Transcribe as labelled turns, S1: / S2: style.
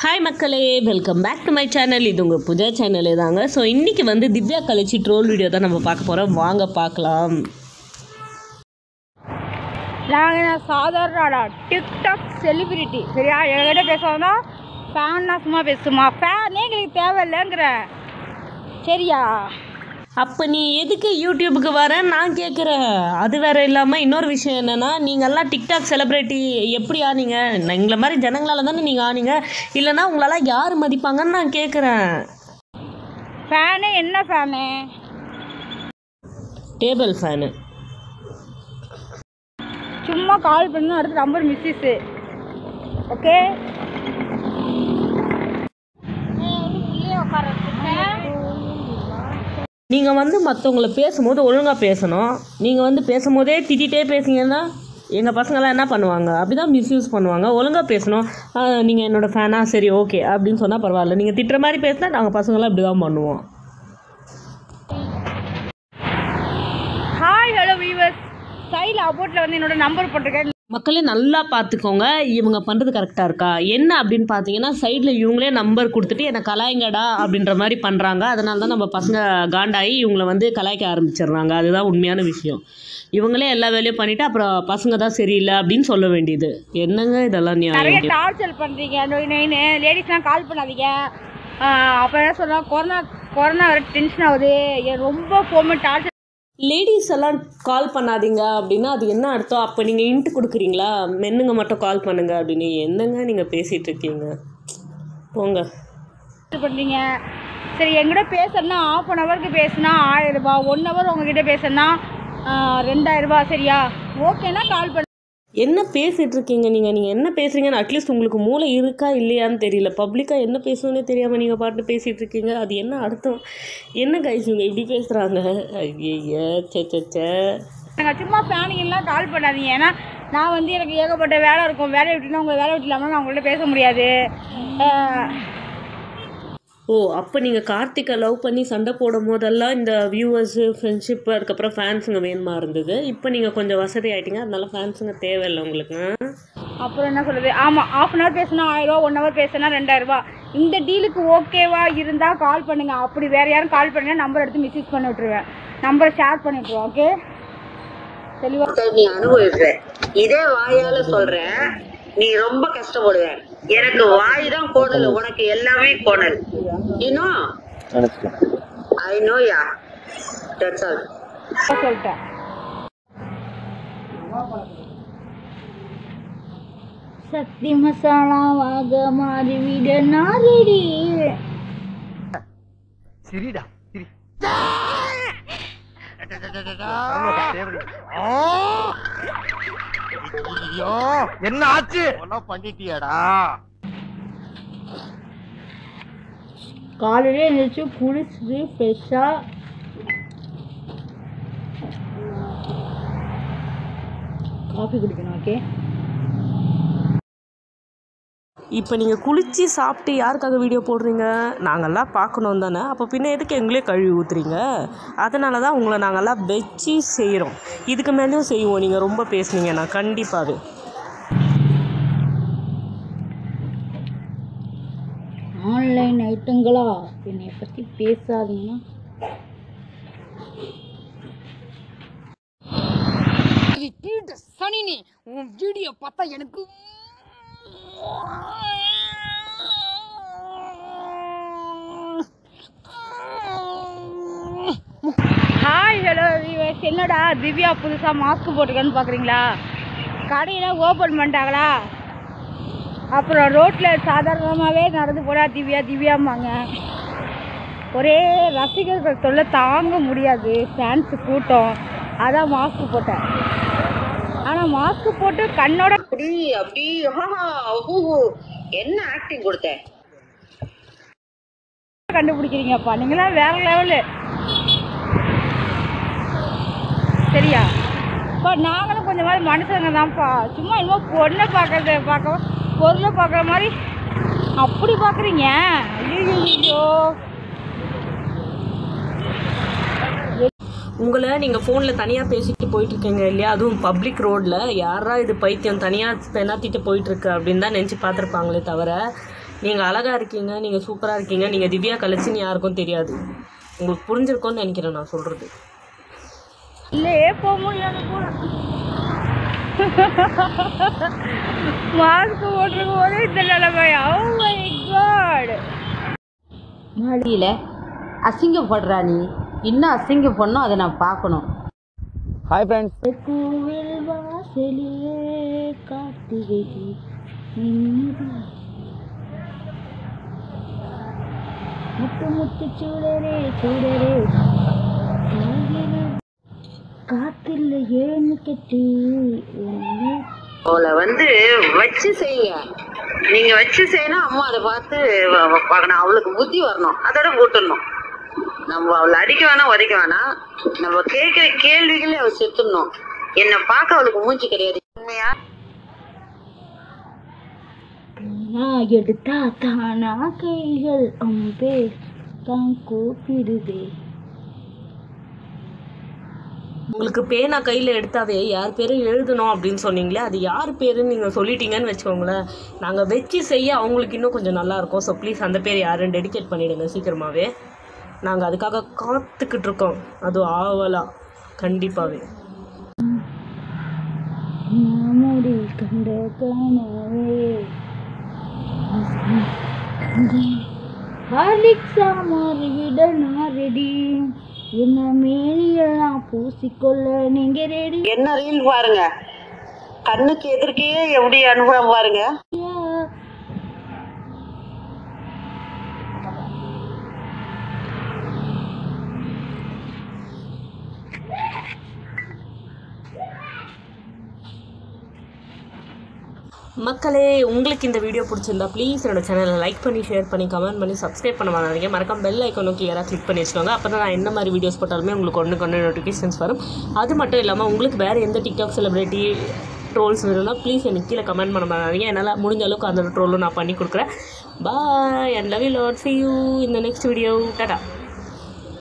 S1: Hi மக்களே welcome back to my channel இது உங்கள் புஜா சேனலே தாங்க ஸோ இன்றைக்கி வந்து திவ்யா கழிச்சு ட்ரோல் வீடியோ தான் நம்ம பார்க்க போகிறோம் வாங்க பார்க்கலாம்
S2: நாங்கள் சாதாரணடா டிக்டாக் செலிபிரிட்டி சரியா எங்ககிட்ட பேசுவோம்னா ஃபேன்னா சும்மா பேசுமா ஃபேனே எங்களுக்கு தேவையில்லைங்கிற சரியா
S1: அப்போ நீ எதுக்கு யூடியூபுக்கு வர நான் கேட்குறேன் அது வேற இல்லாமல் இன்னொரு விஷயம் என்னென்னா நீங்கள்லாம் டிக்டாக் செலிப்ரிட்டி எப்படி ஆனீங்க நான் எங்களை மாதிரி ஜனங்களால தானே நீங்கள் ஆனீங்க இல்லைன்னா உங்களெல்லாம் யார் மதிப்பாங்கன்னு நான் கேட்குறேன்
S2: ஃபேனே என்ன ஃபேனு
S1: டேபிள் ஃபேனு
S2: சும்மா கால் பண்ணணும் அடுத்த நம்பர் மிஸ்ஸிஸு ஓகே
S1: நீங்கள் வந்து மற்றவங்கள பேசும்போது ஒழுங்காக பேசணும் நீங்கள் வந்து பேசும்போதே திட்டிகிட்டே பேசுனீங்கன்னா எங்கள் பசங்களாம் என்ன பண்ணுவாங்க அப்படி தான் மிஸ்யூஸ் பண்ணுவாங்க ஒழுங்காக பேசணும் நீங்கள் என்னோடய ஃபேனா சரி ஓகே அப்படின்னு சொன்னால் பரவாயில்ல நீங்கள் திட்டுற மாதிரி பேசினா நாங்கள் பசங்களாம் இப்படி தான் பண்ணுவோம்
S2: ஹாய் ஹலோ வீவர்ஸ் சைடில் அபோட்டில் வந்து என்னோட நம்பர் போட்டிருக்கேன்
S1: மக்களே நல்லா பார்த்துக்கோங்க இவங்க பண்ணுறது கரெக்டாக இருக்கா என்ன அப்படின்னு பார்த்தீங்கன்னா சைடில் இவங்களே நம்பர் கொடுத்துட்டு என்னை கலாய்ங்கடா அப்படின்ற மாதிரி பண்ணுறாங்க அதனால தான் நம்ம பசங்க காண்டாகி இவங்களை வந்து கலாய்க்க ஆரம்பிச்சிடுறாங்க அதுதான் உண்மையான விஷயம் இவங்களே எல்லா வேலையும் பண்ணிவிட்டு அப்புறம் பசங்க தான் சரியில்லை அப்படின்னு சொல்ல வேண்டியது என்னங்க இதெல்லாம்
S2: நிறைய
S1: நியாயம்
S2: டார்ச்சர் பண்ணுறீங்க நோய் நோயின்னு லேடிஸ்லாம் கால் பண்ணாதீங்க ஆஹ் அப்புறம் என்ன சொல்லலாம் கொரோனா கொரோனா வர டென்ஷன் ஆகுது என் ரொம்ப ஃபோன் டார்ச்சர்
S1: லேடிஸ் எல்லாம் கால் பண்ணாதீங்க அப்படின்னா அது என்ன அர்த்தம் அப்போ நீங்கள் இன்ட்டு கொடுக்குறீங்களா மென்னுங்க மட்டும் கால் பண்ணுங்க அப்படின்னு என்னங்க நீங்கள் பேசிகிட்டு இருக்கீங்க போங்க
S2: பண்ணுறீங்க சரி என்கிட்ட பேசுறேன்னா ஆஃப் அன் ஹவருக்கு பேசுனா ஆயிரம் ரூபாய் ஒன் ஹவர் உங்ககிட்ட பேசுனா ரெண்டாயிரம் ரூபாய் சரியா ஓகேனா கால் பண்ண
S1: என்ன பேசிட்டு இருக்கீங்க நீங்கள் நீங்கள் என்ன பேசுறீங்கன்னு அட்லீஸ்ட் உங்களுக்கு மூளை இருக்கா இல்லையான்னு தெரியல பப்ளிக்காக என்ன பேசணுன்னே தெரியாமல் நீங்கள் பாட்டு பேசிகிட்டு இருக்கீங்க அது என்ன அர்த்தம் என்ன கைஸ் இவங்க இப்படி பேசுகிறாங்க ஐய சே சே சே
S2: நாங்கள் சும்மா ஃபேனிங்கெல்லாம் கால் பண்ணாதீங்க ஏன்னா நான் வந்து எனக்கு ஏகப்பட்ட வேலை இருக்கும் வேலையை விட்டுனா உங்கள் வேலை விட்டு இல்லாமல் நான் உங்கள்கிட்ட பேச முடியாது ஆஹ்
S1: ஓ அப்போ நீங்கள் கார்த்திகை லவ் பண்ணி சண்டை போடும் போதெல்லாம் இந்த வியூவர்ஸு ஃப்ரெண்ட்ஷிப்பு அதுக்கப்புறம் ஃபேன்ஸுங்க வேணுமா இருந்தது இப்போ நீங்கள் கொஞ்சம் வசதி ஆகிட்டீங்க அதனால ஃபேன்ஸுங்க தேவையில்லை உங்களுக்கு ஆ?
S2: அப்புறம் என்ன சொல்கிறது ஆமாம் ஆஃப் அன் ஹவர் பேசினா ஆயிரரூவா ஒன் ஹவர் பேசினா ரெண்டாயிரரூபா இந்த டீலுக்கு ஓகேவா இருந்தால் கால் பண்ணுங்கள் அப்படி வேறு யாரும் கால் பண்ணுங்க நம்பர் எடுத்து மிஸ்யூஸ் பண்ணி விட்ருவேன் நம்பரை ஷேர் பண்ணி விட்ருவேன் ஓகே தெளிவாக
S3: நீ அனுபவிப்ப இதே வாயால சொல்றேன் நீ ரொம்ப கஷ்டப்படுவ எனக்கு வாய் தான் கோணல் உனக்கு எல்லாமே கோணல் இன்னும் I know ya that's all
S2: சொல்லிட்டேன் சக்தி மசாலாவாக மாறி விட நான் ரெடி
S4: சிரிடா சிரி ஐயோ என்ன ஆச்சு ஒன்னும் பண்ணிட்டியாடா
S2: காலையிலே எழுந்திரிச்சு குளிச்சுட்டு ஃப்ரெஷ்ஷாக காஃபி குடிக்கணும் ஓகே
S1: இப்போ நீங்கள் குளித்து சாப்பிட்டு யாருக்காக வீடியோ போடுறீங்க நாங்கள்லாம் பார்க்கணும் தானே அப்போ பின்ன எதுக்கு எங்களே கழுவி ஊற்றுறீங்க அதனால தான் உங்களை நாங்கள்லாம் வச்சு செய்கிறோம் இதுக்கு மேலேயும் செய்வோம் நீங்கள் ரொம்ப பேசுனீங்கன்னா கண்டிப்பாகவே
S2: ஆன்லைன் ஐட்டங்களா என்னை பற்றி பேசாதீங்கன்னா சனினி உன் வீடியோ பார்த்தா எனக்கு ஹாய் ஹலோ வியூவர்ஸ் என்னடா திவ்யா புதுசாக மாஸ்க் போட்டிருக்கேன்னு பார்க்குறீங்களா கடையெல்லாம் ஓப்பன் பண்ணிட்டாங்களா அப்புறம் ரோட்டில் சாதாரணமாகவே நடந்து போடா திவ்யா திவ்யாம்பாங்க ஒரே ரசிகர்கள் தொல்லை தாங்க முடியாது ஃபேன்ஸு கூட்டம் அதான் மாஸ்க் போட்டேன் ஆனால் மாஸ்க் போட்டு கண்ணோட
S3: அப்படி அப்படி ஆஹா, ஊஹு. என்ன ஆக்டிங் கொடுத்த
S2: கண்டுபிடிக்கிறீங்கப்பா நீங்களாம் வேற லெவலு சரியா இப்போ நாங்களும் கொஞ்சம் மாதிரி மனுஷங்க தான்ப்பா சும்மா என்னமோ பொண்ணை பார்க்கறது பார்க்க பொருளை பார்க்குற மாதிரி அப்படி பார்க்குறீங்க ஐயோ
S1: உங்களை நீங்கள் ஃபோனில் தனியாக பேசிட்டு போயிட்டுருக்கீங்க இல்லையா அதுவும் பப்ளிக் ரோட்டில் யாரா இது பைத்தியம் தனியாக பெணாத்திட்டு போயிட்டுருக்கு அப்படின்னு தான் நினச்சி பார்த்துருப்பாங்களே தவிர நீங்கள் அழகாக இருக்கீங்க நீங்கள் சூப்பராக இருக்கீங்க நீங்கள் திவ்யா கலைச்சின்னு யாருக்கும் தெரியாது உங்களுக்கு புரிஞ்சிருக்கும்னு நினைக்கிறேன் நான் சொல்கிறது
S2: இல்லையே போக முடியாது கூட மாஸ்க் போட்டிருக்கும் போது இந்த நிலைமை ஓ மை காட்
S5: மாடியில் அசிங்கப்படுறா நீ இன்னும் அசிங்கப்படணும் அதை நான் பார்க்கணும்
S4: ஹாய் ஃப்ரெண்ட்ஸ்
S2: கோவில் வாசலிலே கார்த்திகை நின்னுதான். முத்து முத்து சூடரே சூடரே காத்துல ஏன்னு கட்டி உன்னை
S3: அவளை வந்து வச்சு செய்யுங்க நீங்க வச்சு செய்யணும் அம்மா அதை பார்த்து வ- வ- பார்க்கணும் அவளுக்கு புத்தி வரணும் அதோட விட்டுடணும் நம்ம அவளை அடிக்க வேணாம் உதைக்க வேணாம் நம்ம கேட்கிற கேள்விகளே அவள் செத்துடணும் என்னை பார்க்க அவளுக்கு மூஞ்சி கிடையாது உண்மையா
S2: நான் எடுத்தா தானா கைகள் அம்பே தான் கூப்பிடுதே
S1: உங்களுக்கு பேனா கையில் எடுத்தாவே யார் பேரும் எழுதணும் அப்படின்னு சொன்னீங்களே அது யார் பேருன்னு நீங்கள் சொல்லிட்டீங்கன்னு வச்சுக்கோங்களேன் நாங்கள் வச்சு செய்ய அவங்களுக்கு இன்னும் கொஞ்சம் நல்லா இருக்கும் ஸோ ப்ளீஸ் அந்த பேர் யாருன்னு டெடிகேட் பண்ணிவிடுங்க சீக்கிரமாகவே நாங்கள் அதுக்காக காத்துக்கிட்டு இருக்கோம் அது ஆவலா கண்டிப்பாகவே
S2: மாமுடி கண்ட கனவே ஹார்லிக்ஸா மாறிவிட நான் ரெடி என்ன மேலியெல்லாம் பூசிக்கொள்ள நீங்க ரெடி
S3: என்ன ரீல் பாருங்க கண்ணுக்கு எதிர்க்கே எப்படி அனுபவம் பாருங்க
S1: மக்களே உங்களுக்கு இந்த வீடியோ பிடிச்சிருந்தா ப்ளீஸ் என்னோட சேனலை லைக் பண்ணி ஷேர் பண்ணி கமெண்ட் பண்ணி சப்ஸ்கிரைப் பண்ண மறந்துங்க மறக்காம பெல் ஐக்கனும் கிளியராக கிளிக் பண்ணி வச்சுக்கோங்க அப்போ தான் நான் என்ன மாதிரி வீடியோஸ் போட்டாலுமே உங்களுக்கு ஒன்று கொண்டு நோட்டிஃபிகேஷன்ஸ் வரும் அது மட்டும் இல்லாமல் உங்களுக்கு வேறு எந்த டிக்டாக் செலிபிரிட்டி ட்ரோல்ஸ் வேணும்னா ப்ளீஸ் எனக்கு கீழே கமெண்ட் பண்ண மறந்துங்க என்னால் முடிஞ்ச அளவுக்கு அந்த ட்ரோலும் நான் பண்ணி கொடுக்குறேன் bye and love you lot see you இந்த நெக்ஸ்ட் வீடியோ டாடா